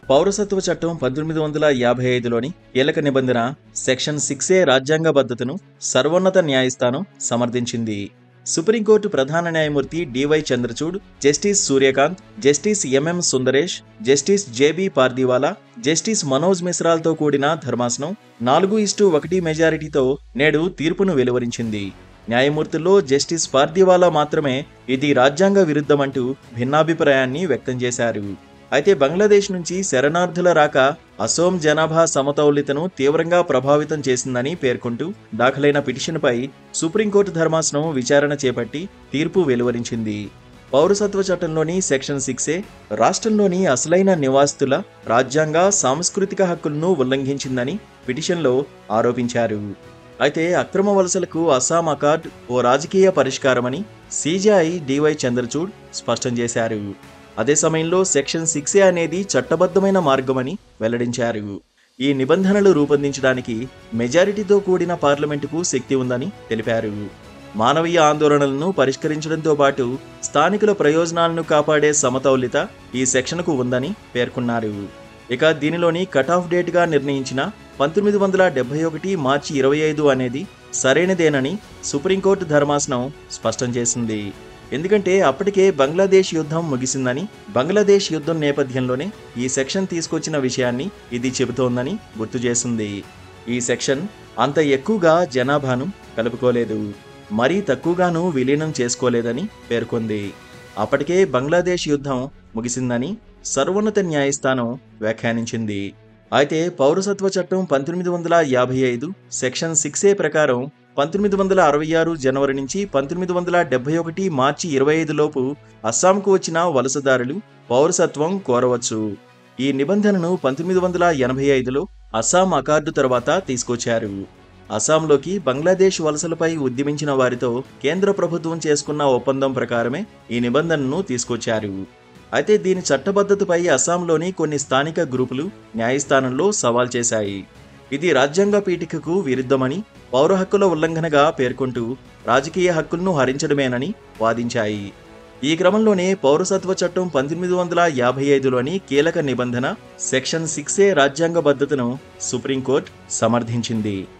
పౌరసత్వ చట్టం పంతొమ్మిది వందల యాభై ఐదులోని కీలక నిబంధన సెక్షన్ సిక్స్ ఏ రాజ్యాంగబద్ధతను సర్వోన్నత న్యాయస్థానం సమర్థించింది సుప్రీంకోర్టు ప్రధాన న్యాయమూర్తి DY Chandrachud justice Surya Kant justice MM Sundaresh justice JB Pardiwala justice Manoj మిశ్రాల్తో కూడిన ధర్మాసనం నాలుగు ఇస్టు ఒకటి మెజారిటీతో నేడు తీర్పును వెలువరించింది న్యాయమూర్తుల్లో జస్టిస్ పార్దివాలా మాత్రమే ఇది రాజ్యాంగ విరుద్ధమంటూ భిన్నాభిప్రాయాన్ని వ్యక్తం చేశారు అయితే బంగ్లాదేశ్ నుంచి శరణార్థుల రాక అసోం జనాభా సమతౌల్యతను తీవ్రంగా ప్రభావితం చేసిందని పేర్కొంటూ దాఖలైన పిటిషన్పై సుప్రీంకోర్టు ధర్మాసనం విచారణ చేపట్టి తీర్పు వెలువరించింది పౌరసత్వ చట్టంలోని సెక్షన్ సిక్సే రాష్ట్రంలోని అసలైన నివాసితుల రాజ్యాంగ సాంస్కృతిక హక్కులను ఉల్లంఘించిందని పిటిషన్లో ఆరోపించారు అయితే అక్రమ వలసలకు అస్సాం అకార్డ్ ఓ రాజకీయ పరిష్కారమని సీజీఐ డివై చంద్రచూడ్ స్పష్టం చేశారు అదే సమయంలో సెక్షన్ సిక్స్ ఏ అనేది చట్టబద్ధమైన మార్గమని వెల్లడించారు ఈ నిబంధనలు రూపొందించడానికి మెజారిటీతో కూడిన పార్లమెంటుకు శక్తి ఉందని తెలిపారు మానవీయ ఆందోళనలను పరిష్కరించడంతో పాటు స్థానికుల ప్రయోజనాలను కాపాడే సమతౌల్యత ఈ సెక్షన్కు ఉందని పేర్కొన్నారు ఇక దీనిలోని కట్ ఆఫ్ డేట్గా నిర్ణయించిన పంతొమ్మిది వందల డెబ్బై ఒకటి మార్చి ఇరవై ఐదు అనేది సరైనదేనని సుప్రీంకోర్టు ధర్మాసనం స్పష్టం చేసింది ఎందుకంటే అప్పటికే బంగ్లాదేశ్ యుద్ధం ముగిసిందని బంగ్లాదేశ్ యుద్ధం నేపథ్యంలోనే ఈ సెక్షన్ తీసుకొచ్చిన విషయాన్ని ఇది చెబుతోందని గుర్తు చేసింది ఈ సెక్షన్ అంత ఎక్కువగా జనాభాను కలుపుకోలేదు మరీ తక్కువగాను విలీనం చేసుకోలేదని పేర్కొంది అప్పటికే బంగ్లాదేశ్ యుద్ధం ముగిసిందని సర్వోన్నత న్యాయస్థానం వ్యాఖ్యానించింది అయితే పౌరసత్వ చట్టం పంతొమ్మిది వందల యాభై ఐదు సెక్షన్ సిక్స్ ఏ ప్రకారం పంతొమ్మిది వందల అరవై ఆరు జనవరి నుంచి పంతొమ్మిది వందల డెబ్బై ఒకటి మార్చి ఇరవై ఐదు లోపు అస్సాంకు వచ్చిన వలసదారులు పౌరసత్వం కోరవచ్చు ఈ నిబంధనను పంతొమ్మిది వందల ఎనభై ఐదులో అస్సాం అకార్డు తర్వాత తీసుకొచ్చారు అస్సాంలోకి బంగ్లాదేశ్ వలసలపై ఉద్యమించిన వారితో కేంద్ర ప్రభుత్వం చేసుకున్న ఒప్పందం ప్రకారమే ఈ నిబంధనను తీసుకొచ్చారు అయితే దీని చట్టబద్ధతపై అస్సాంలోని కొన్ని స్థానిక గ్రూపులు న్యాయస్థానంలో సవాల్ చేశాయి ఇది రాజ్యాంగ పీఠికకు విరుద్ధమని పౌర హక్కుల ఉల్లంఘనగా పేర్కొంటూ రాజకీయ హక్కులను హరించడమేనని వాదించాయి ఈ క్రమంలోనే పౌరసత్వ చట్టం పంతొమ్మిది వందల యాభై ఐదులోని కీలక నిబంధన సెక్షన్ సిక్స్ ఏ రాజ్యాంగబద్ధతను సుప్రీంకోర్టు సమర్థించింది